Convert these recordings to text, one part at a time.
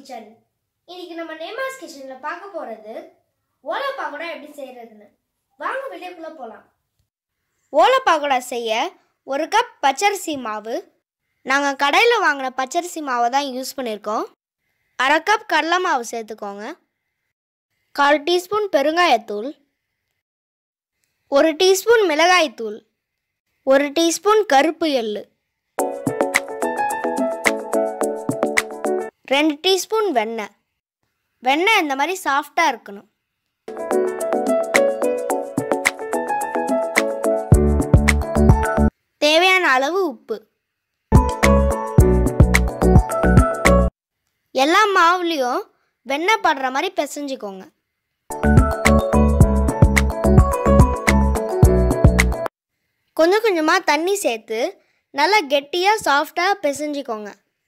kitchen இன்னைக்கு நம்ம நேமாஸ் கிச்சன்ல பார்க்க போறது ஓலை பகோடா எப்படி செய்யறதுன்னு வாங்க வீடியோக்குள்ள போலாம் ஓலை பகோடா செய்ய ஒரு கப் பச்சரிசி மாவு நாங்கள் கடையில் வாங்கின பச்சரிசி மாவை தான் யூஸ் பண்ணியிருக்கோம் அரை கப் கடலை மாவு சேர்த்துக்கோங்க கால் டீஸ்பூன் பெருங்காயத்தூள் ஒரு டீஸ்பூன் மிளகாய்த்தூள் ஒரு டீஸ்பூன் கருப்பு எள்ளு ரெண்டு டீஸ்பூன் வெண்ணெய் வெண்ணெய் இந்த மாதிரி சாஃப்டாக இருக்கணும் தேவையான அளவு உப்பு எல்லா மாவுலேயும் வெண்ணெய் படுற மாதிரி பிசைஞ்சுக்கோங்க கொஞ்சம் கொஞ்சமாக தண்ணி சேர்த்து நல்லா கெட்டியாக சாஃப்டாக பிசைஞ்சுக்கோங்க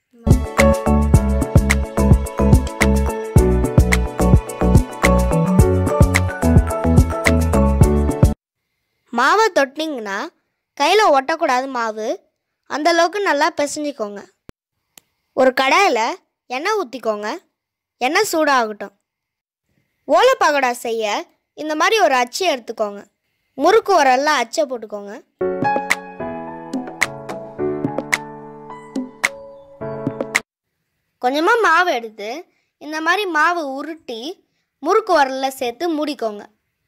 மாவை தொட்டிங்கன்னா கையில் ஒட்டக்கூடாது மாவு அந்த அளவுக்கு நல்லா பிசைஞ்சுக்கோங்க ஒரு கடாயில் எண்ணெய் ஊற்றிக்கோங்க எண்ணெய் சூடாகட்டும் ஓலை பகோடா செய்ய இந்த மாதிரி ஒரு அச்சு எடுத்துக்கோங்க முறுக்கு உரல்ல அச்சை போட்டுக்கோங்க கொஞ்சமாக மாவு எடுத்து இந்த மாதிரி மாவு உருட்டி முறுக்கு உரல்ல சேர்த்து மூடிக்கோங்க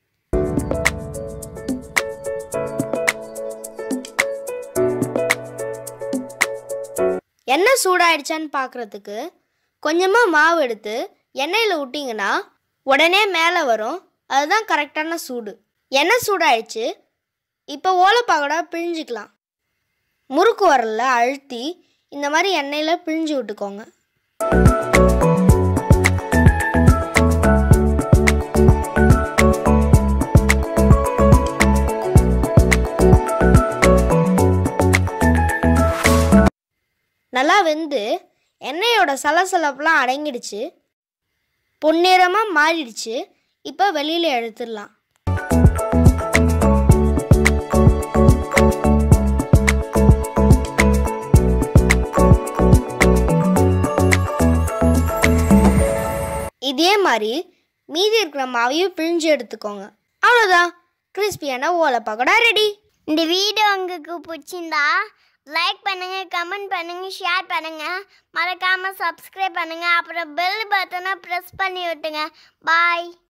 எண்ணெய் சூடாயிடுச்சான்னு பார்க்குறதுக்கு கொஞ்சமாக மாவு எடுத்து எண்ணெயில் விட்டிங்கன்னா உடனே மேலே வரும் அதுதான் கரெக்டான சூடு எண்ணெய் சூடாயிடுச்சு இப்போ ஓலைப்பாகோடா பிழிஞ்சிக்கலாம் முறுக்கு வரல அழுத்தி இந்த மாதிரி எண்ணெயில் பிழிஞ்சு விட்டுக்கோங்க நல்லா வெந்து எண்ணெயோட சலசலப்புலாம் அடங்கிடுச்சு பொன்னிறமாக மாறிடுச்சு இப்போ வெளியில் எடுத்துடலாம் இதே மாதிரி மீதி இருக்கிற மாவையும் பிழிஞ்சு எடுத்துக்கோங்க அவ்வளோதான் கிறிஸ்பியான ஓலை பக்கோடா ரெடி இந்த வீடியோ உங்களுக்கு பிடிச்சிருந்தா லைக் பண்ணுங்க கமெண்ட் பண்ணுங்க ஷேர் பண்ணுங்க மறக்காம சப்ஸ்கிரைப் பண்ணுங்க அப்புறம் பெல் பட்டனை ப்ரெஸ் பண்ணி விட்டுங்க பாய்